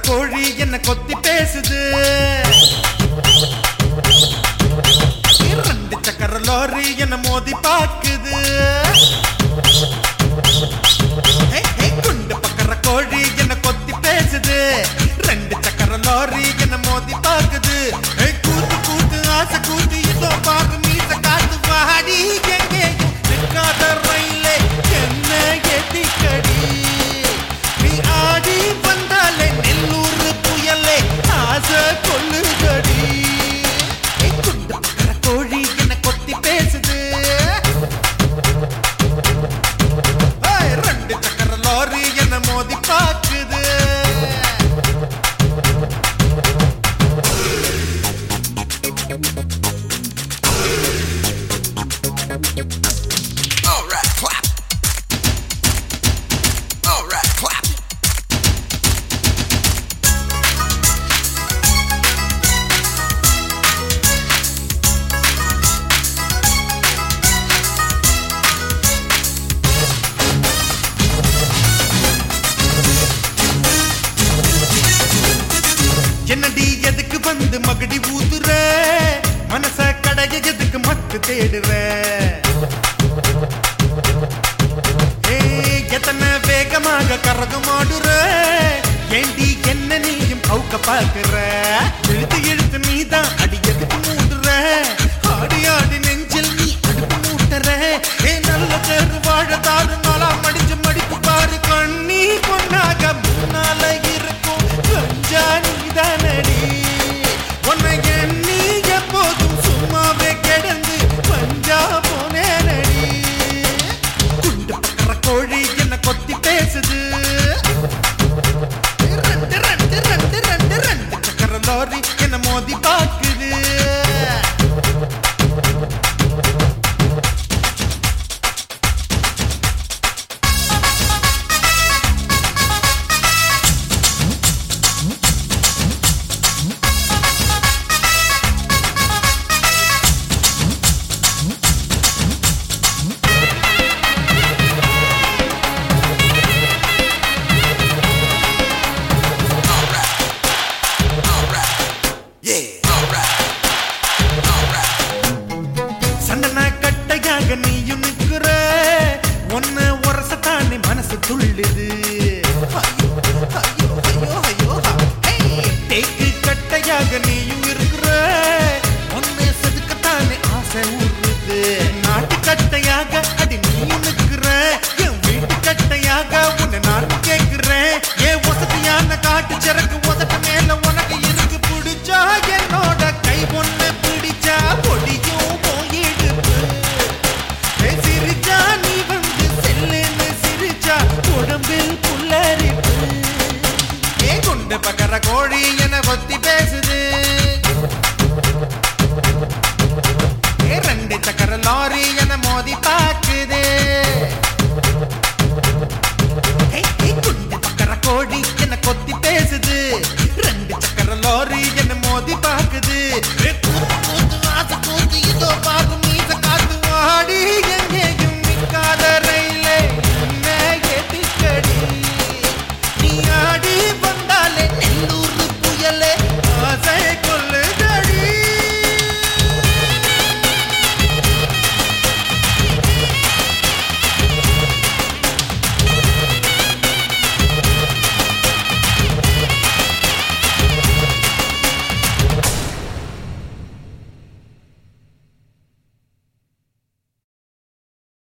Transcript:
கோழி என்ன கொத்தி பேசுது ரெண்டு சக்கர லாரி என்ன மோதி பாக்குது ஏய், ஏய், குண்டு பக்கற கோழி என்ன கொத்தி பேசுது ரெண்டு சக்கர லாரி என்ன மோதி பாக்குது ஏய், கூத்து கூத்து ஆசை கூத்து இதோ பாரு மீச காத்து வாடி எங்கேயும் நிற்காத ரயிலே என்ன எதிக்கடி நீ ஆடி வந்தாலே நெல்லூர் புயலே ஆசை கொள்ளுதடி ஏய், குண்டு பக்கற கோழி என்ன கொத்தி பேசுது ஏய், ரெண்டு சக்கர லாரி என்ன மோதி பாக்குது Alright, clap. Alright, clap. என்னடி எதுக்கு வந்து மகடி ஊதுற மனச கடைய எதுக்கு மத்து தேடுற ஏய், எத்தனை வேகமாக கரகம் ஆடுற ஏண்டி என்ன நீயும் கவுக்க பாக்குற இழுத்து இழுத்து நீதான் அடி எதுக்கு மூடுற ஆடி ஆடி நெஞ்சில் நீ அடுப்பு மூட்டுற ஏ நல்ல தேர்வு வாழ தாறு நாளா மடிஞ்சு மடிப்பு பாரு கண்ணி பொண்ணாக முன்னால இருக்கும் கஞ்சா நீதானடி உன்னை எண்ணி எப்போதும் சும்மாவே கிடந்து பஞ்சா போனேனடி குண்டு பக்கற கோழி என்ன கொத்தி பேசுது ரெண்டு ரெண்டு ரெண்டு ரெண்டு ரெண்டு சக்கர லாரி என்ன மோதி பாக்குது Yeah. Alright. சண்டன கட்டையாக நீயும் நிற்கிற ஒன்ன உரசத்தானே மனசு துள்ளுது ஐயோ, ஐயோ, ஐயோ, ஐயோ, ஏய், தேக்கு கட்டையாக நீயும் இருக்கிற ஒன்ன செதுக்கத்தானே ஆசை ஊறுது நாட்டு கட்டையாக அடி நீயும் நிற்கிற என் வீட்டு கட்டையாக